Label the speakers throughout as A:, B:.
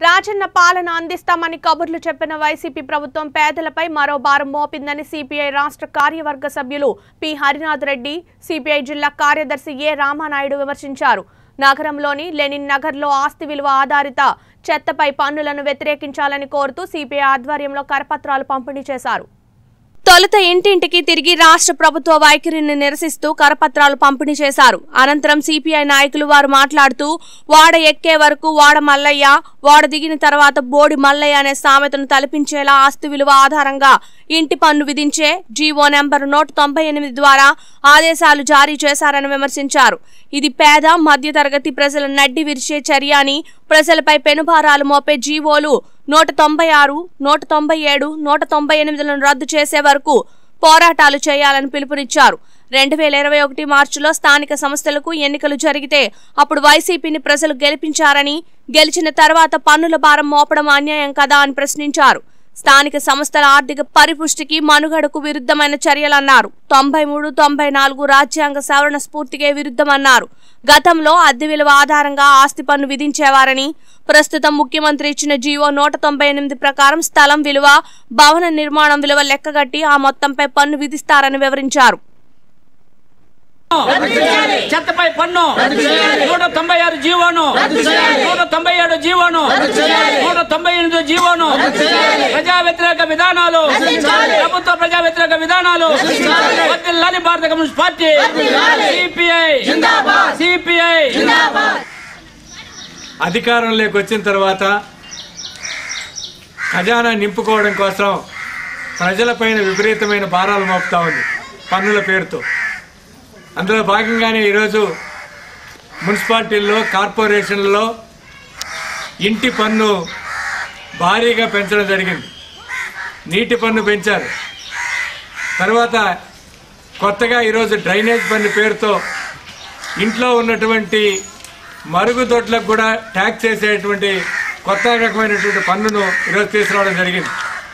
A: రాజన్న పాలన అందిస్తామని కబుర్లు చెప్పిన వైసీపీ ప్రభుత్వం పేదలపై మరో భారం మోపిందని సిపిఐ రాష్ట్ర కార్యవర్గ సభ్యులు పి హరినాథ్ రెడ్డి సిపిఐ జిల్లా కార్యదర్శి ఏ రామానాయుడు విమర్శించారు నగరంలోని లెనిన్ నగర్లో ఆస్తి విలువ ఆధారిత చెత్తపై పన్నులను వ్యతిరేకించాలని కోరుతూ సిపిఐ ఆధ్వర్యంలో కరపత్రాలు పంపిణీ చేశారు తొలుత ఇంటింటికి తిరిగి రాష్ట్ర ప్రభుత్వ వైఖరిని నిరసిస్తూ కరపత్రాలు పంపిణీ చేశారు అనంతరం సిపిఐ నాయకులు వారు మాట్లాడుతూ వాడ ఎక్కే వరకు వాడ మల్లయ్య వాడ దిగిన తర్వాత బోడి మల్లయ్య అనే సామెతను తలపించేలా ఆస్తి విలువ ఆధారంగా ఇంటి పన్ను విధించే జీవో నెంబర్ నూట తొంభై ఎనిమిది ద్వారా ఆదేశాలు జారీ చేశారని విమర్శించారు ఇది పేద మధ్యతరగతి ప్రజల నడ్డి విరిచే చర్య అని ప్రజలపై పెనుభారాలు మోపే జీవోలు నూట తొంభై ఆరు నూట తొంభై ఏడు నూట తొంభై ఎనిమిదిలను రద్దు చేసే వరకు పోరాటాలు చేయాలని పిలుపునిచ్చారు రెండు వేల ఇరవై ఒకటి మార్చిలో స్థానిక సంస్థలకు ఎన్నికలు జరిగితే అప్పుడు వైసీపీని ప్రజలు గెలిపించారని గెలిచిన తర్వాత పన్నుల భారం మోపడం అన్యాయం కదా అని ప్రశ్నించారు స్థానిక సంస్థల ఆర్థిక పరిపుష్టికి మనుగడకు విరుద్ధమైన చర్యలన్నారు తొంభై మూడు తొంభై నాలుగు రాజ్యాంగ సవరణ స్ఫూర్తికే విరుద్ధమన్నారు గతంలో అద్దె విలువ ఆధారంగా ఆస్తి పన్ను విధించేవారని ప్రస్తుతం ముఖ్యమంత్రి ఇచ్చిన జీవో నూట తొంభై ఎనిమిది ప్రకారం స్థలం విలువ భవన నిర్మాణం విలువ లెక్కగట్టి ఆ మొత్తంపై పన్ను విధిస్తారని వివరించారు
B: చెత్తపై పన్ను నూట తొంభై ఆరు జీవోను నూట తొంభై ఏడు జీవోను నూట తొంభై ఎనిమిది జీవోను ప్రజా వ్యతిరేక విధానాలు ప్రభుత్వ ప్రజా వ్యతిరేక విధానాలు వర్ధిల్లాలి భారత కమ్యూనిస్ట్ పార్టీ సిపిఐ సిపిఐ
C: అధికారంలోకి వచ్చిన తర్వాత ఖజానా నింపుకోవడం కోసం ప్రజలపైన విపరీతమైన భారాలు మోపుతా ఉంది పన్నుల పేరుతో అందులో భాగంగానే ఈరోజు మున్సిపాలిటీల్లో కార్పొరేషన్లలో ఇంటి పన్ను భారీగా పెంచడం జరిగింది నీటి పన్ను పెంచారు తర్వాత కొత్తగా ఈరోజు డ్రైనేజ్ పన్ను పేరుతో ఇంట్లో ఉన్నటువంటి మరుగుదొడ్లకు కూడా ట్యాక్స్ చేసేటువంటి కొత్త రకమైనటువంటి పన్నును ఈరోజు తీసుకురావడం జరిగింది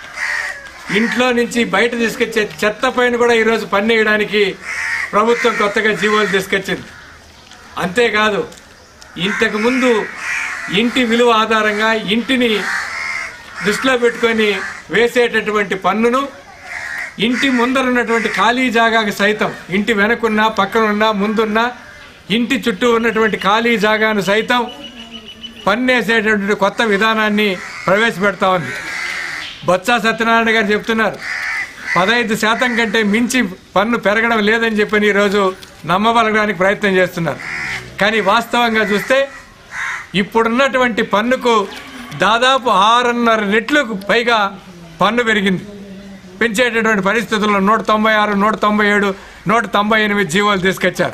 C: ఇంట్లో నుంచి బయట తీసుకొచ్చే చెత్త పైన కూడా ఈరోజు పన్ను వేయడానికి ప్రభుత్వం కొత్తగా జీవోలు తీసుకొచ్చింది అంతేకాదు ఇంతకు ముందు ఇంటి విలువ ఆధారంగా ఇంటిని దృష్టిలో పెట్టుకొని వేసేటటువంటి పన్నును ఇంటి ముందర ఉన్నటువంటి ఖాళీ జాగాకి సైతం ఇంటి వెనకున్నా పక్కనున్నా ముందున్నా ఇంటి చుట్టూ ఉన్నటువంటి ఖాళీ జాగాను సైతం పన్నేసేటటువంటి కొత్త విధానాన్ని ప్రవేశపెడతా ఉంది బొత్స సత్యనారాయణ గారు చెప్తున్నారు పదహైదు శాతం కంటే మించి పన్ను పెరగడం లేదని చెప్పని ఈరోజు నమ్మబలగడానికి ప్రయత్నం చేస్తున్నారు కానీ వాస్తవంగా చూస్తే ఇప్పుడున్నటువంటి పన్నుకు దాదాపు ఆరున్నర రెట్లకు పైగా పన్ను పెరిగింది పెంచేటటువంటి పరిస్థితుల్లో నూట తొంభై ఆరు నూట తొంభై ఏడు నూట తొంభై ఎనిమిది జీవోలు తీసుకొచ్చారు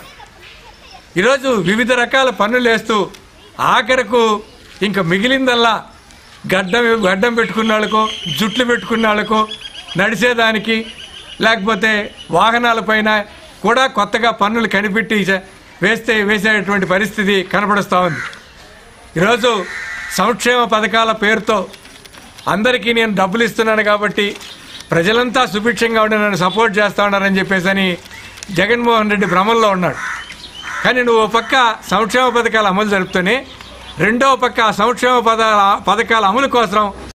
C: ఈరోజు వివిధ రకాల పన్నులు వేస్తూ ఆఖరకు ఇంకా మిగిలిందల్లా గడ్డం గడ్డం పెట్టుకున్న వాళ్ళకో జుట్లు పెట్టుకున్న వాళ్ళకో నడిచేదానికి లేకపోతే వాహనాలపైన కూడా కొత్తగా పన్నులు కనిపెట్టి చే- వేస్తే వేసేటువంటి పరిస్థితి కనపడుస్తూ ఉంది ఈరోజు సంక్షేమ పథకాల పేరుతో అందరికీ నేను డబ్బులు ఇస్తున్నాను కాబట్టి ప్రజలంతా సుభిక్షంగా ఉండి నన్ను సపోర్ట్ చేస్తా ఉన్నారని చెప్పేసి అని జగన్మోహన్ రెడ్డి భ్రమంలో ఉన్నాడు కానీ నువ్వు ఓ పక్క సంక్షేమ పథకాల అమలు జరుపుతూనే రెండో పక్క ఆ సంక్షేమ పద పథకాల అమలు కోసం